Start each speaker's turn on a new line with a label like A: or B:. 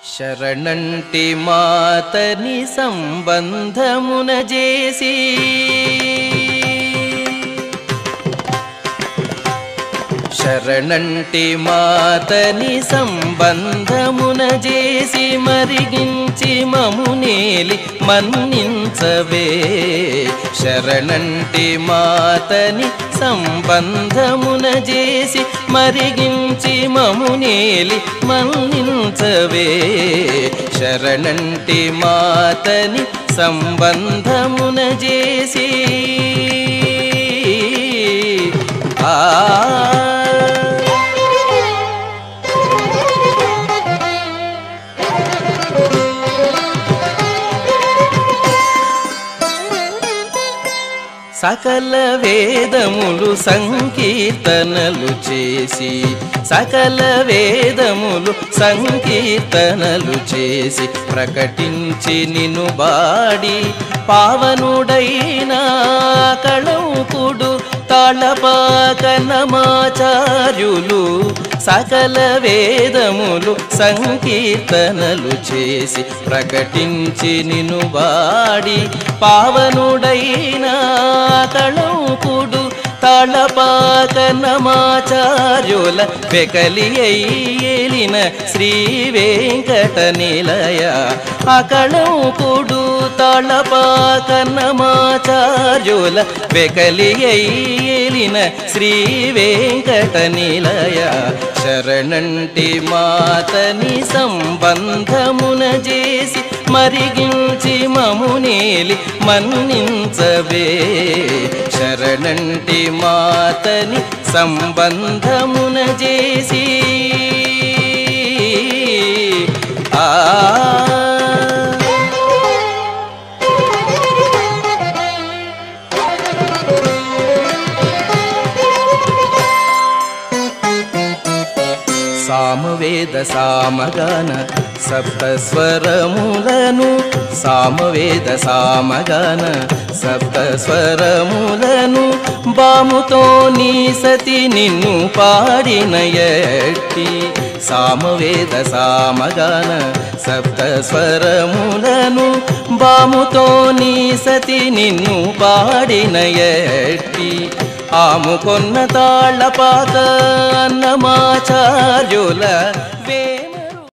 A: శరణంటి మాతని సంబంధమున చేసి శరణంటి మాతని సంబంధమున చేసి మరిగించి మమునేలి మన్నించవే శరణంటి మాతని సంబంధమున చేసి మరిగించి మమునేలి మన్నించవే శరణంటి మాతని సంబంధమున చేసి ఆ సకల వేదములు సంకీర్తనలు చేసి సకల వేదములు సంకీర్తనలు చేసి ప్రకటించి నిన్ను బాడి పావనుడైన కళంకుడు తాళపాకనమాచార్యులు సకల వేదములు సంకీర్తనలు చేసి ప్రకటించి నిన్ను బాడి పావనుడైన కళంకుడు తాళపాకనమాచార్యుల వెకలి ఏలిన శ్రీ వెంకట నిలయ అకళంకుడు తాళపాకనమాచార్యుల వెకలి ఏలిన శ్రీ వెంకట నిలయ శరణంటి మాతని సంబంధమున చేసి మరిగించి మమునేలి మన్నించవే శరణంటి మాతని సంబంధమున చేసి ఆ సామవేద సామగాన సప్తస్వరములను సామవేద సామగాన సప్తస్వరములను బాముతో నీ సతి నిన్ను పాడిన ఎట్టి సామవేద సామగాన సప్తస్వరములను బాముతో నీ సతి నిన్ను పాడిన ఎట్టి ఆముకొన్న తాళ్ళపాక అన్నమాచార్యుల వే